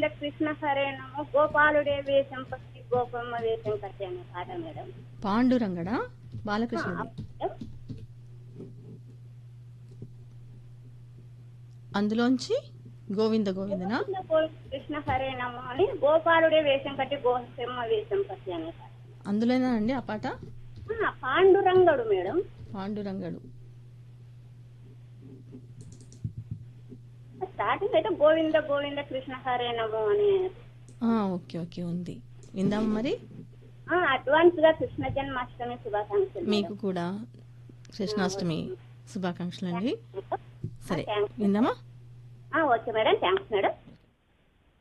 గోవింద కృష్ణ హరే నమో గోపాలుడే వేషం పట్టి గోపమ్మ వేషం కట్టి అనే పాట మేడం పాండురంగడా బాలకృష్ణుడు మేడం. అందులోంచి గోవింద గోవిందనా గోవింద గోవింద కృష్ణ హరే నమో అని గోపాలుడే వేషం కట్టి గోపమ్మ వేషం కట్టి అనే పాట అందులోనా అండి ఆ పాట ఆ, పాండురంగడు మేడం పాండురంగడు స్టార్టింగ్ అయితే గోవింద గోవింద కృష్ణ హరే నమో అని ఆ, ఓకే ఓకే ఉంది విందాం మరి ఆ, అడ్వాన్స్ గా కృష్ణ జన్మాష్టమి శుభాకాంక్షలు మీకు కూడా కృష్ణాష్టమి శుభాకాంక్షలు అండి మేడం. సరే థాంక్స్. విందామా ఆ, ఓకే మేడం థ్యాంక్స్ మేడం